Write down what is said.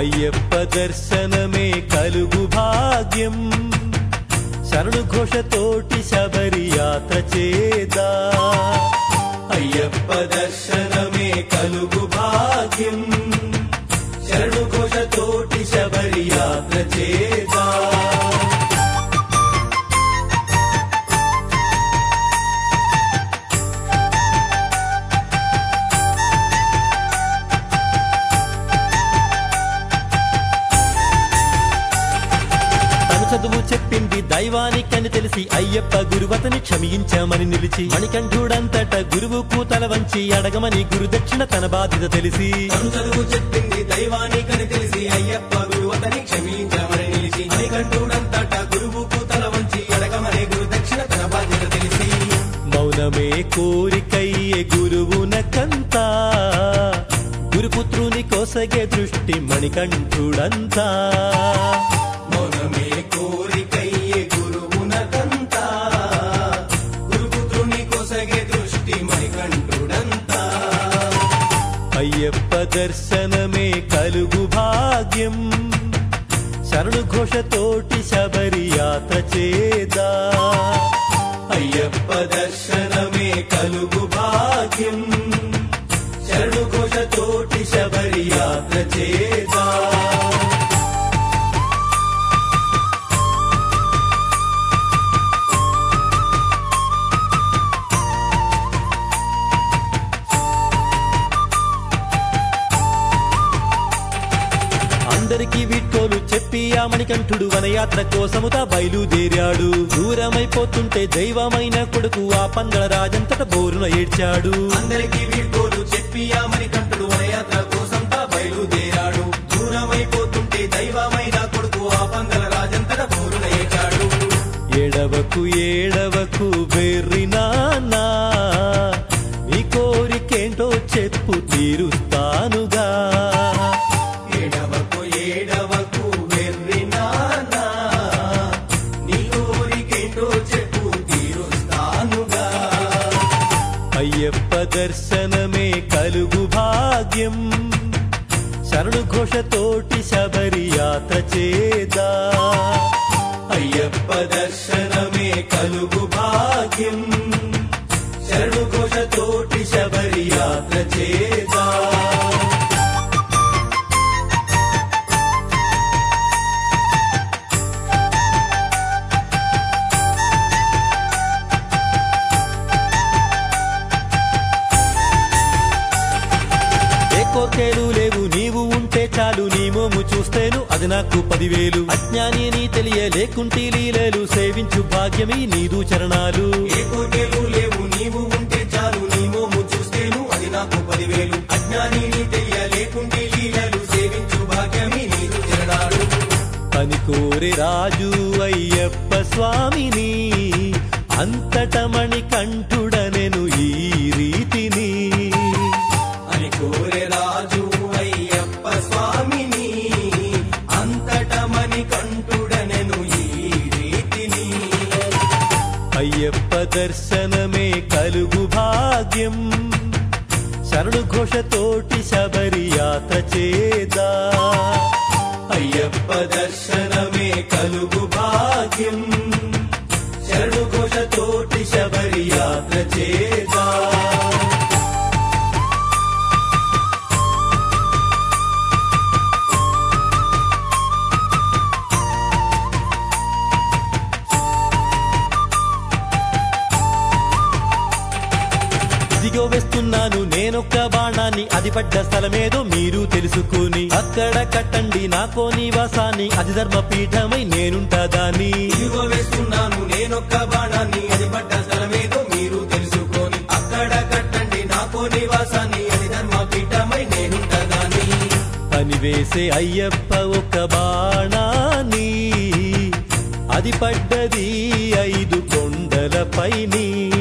అయ్యప్ప దర్శనమే కలుగు భాగ్యం శరణు ఘోషతోటి శబరి యాత్ర చేదా అయ్యప్ప దర్శనమే కలుగు భాగ్యం శరణు ఘోషతోటి శబరి యాత్ర చేదా తను చదువు చెప్పింది దైవానికని తెలిసి అయ్యప్ప గురువతని క్షమించామని నిలిచి మణికంఠుడంతట గురువుకు తల వంచి అడగమని గురుదక్షిణ తన బాధ్యత తెలిసి తను చదువు చెప్పింది దైవానికని తెలిసి అయ్యప్ప గురువతని క్షమించమని నిలిచి మణికంఠుడంతట గురువుకు తల వంచి అడగమనే గురు దక్షిణ తన బాధ్యత తెలిసి మౌనమే కోరికయ్యే గురువునకంతా గురుపుత్రుని కోసగే దృష్టి మణికంఠుడంతా మౌనమే కోరికయ్యే గురువునకంతా గురుపుత్రుని కొసగే దృష్టి మణికంఠుడంతా అయ్యప్ప దర్శనమే కలుగు భాగ్యం శరణు ఘోషతోటి శబరి యాత్ర చేదా అయ్యప్ప దర్శనమే కలుగు భాగ్యం శరణు ఘోషతోటి శబరి యాత్ర చేదా అందరికీ వీడ్కోలు చెప్పి ఆ మణికంఠుడు వనయాత్ర కోసముతా బయలుదేరాడు దూరమైపోతుంటే దైవమైన కొడుకు ఆ పందల రాజంతట బోరున ఏడ్చాడు అందరికీ వీడ్కోలు చెప్పి ఆ మణికంఠుడు వనయాత్ర కోసంతా బయలుదేరాడు దూరమైపోతుంటే దైవమైన కొడుకు ఆ పందల రాజంతట బోరున ఏచాడు ఏడవకు ఏడవకు వెర్రినానా నీ కోరికేంటో చెప్పు తీరుస్తానుగా ఏడవకు ఏడవకు వెర్రి నానా నీ కోరికేంటో చెప్పు తీరుస్తానుగా అయ్యప్ప దర్శనమే కలుగు భాగ్యం శరణు ఘోషతోటి శబరి యాత్ర చేదా అయ్యప్ప దర్శనమే కలుగు భాగ్యం శరణు ఘోషతోటి శబరి యాత్ర చేదా ఏ కోర్కేలు లేవు నీవు ఉంటే చాలు నీ మోము చూస్తేను అది నాకు పదివేలు అజ్ఞాని నీ తెలియ లేకుంటే లీలలు సేవించు భాగ్యమి నీదు చరణాలు ఏ కోరికలు లేవు నీవు ఉంటే చాలు నీ మోము చూస్తేను అది నాకు పదివేలు అజ్ఞాని నీ తెలియ లేకుంటే లీలలు సేవించు భాగ్యమి నీరు జరడాడు అని కోరి రాజు అయ్యప్ప స్వామిని అంతటమణి కంఠుడనెను ఈ రీతిని అని కోరే రాజు అయ్యప్ప స్వామిని అంతటమని కంటుడనెను ఈ రీతిని అయ్యప్ప దర్శనమే కలుగు భాగ్యం శరణు ఘోషతోటి శబరి యాత్ర చేదా అయ్యప్ప దర్శనమే కలుగు భాగ్యం శరణు ఘోషతోటి శబరి యాత్ర చేదా దిగో వేస్తున్నాను నేనొక్క బాణాన్ని అది పడ్డ స్థలమేదో మీరు తెలుసుకుని అక్కడ కట్టండి నాకో నివాసాన్ని అది ధర్మపీఠమై నేనుంటా దాన్ని ఇదిగో వేస్తున్నాను నేనొక్క బాణాన్ని అది పడ్డ స్థలమేదో మీరు తెలుసుకొని అక్కడ కట్టండి నాకో నివాసాన్ని అది ధర్మపీఠమై నేనుంటదాని అని వేసే అయ్యప్ప ఒక బాణాన్ని అది పడ్డది ఐదు కొండలపైని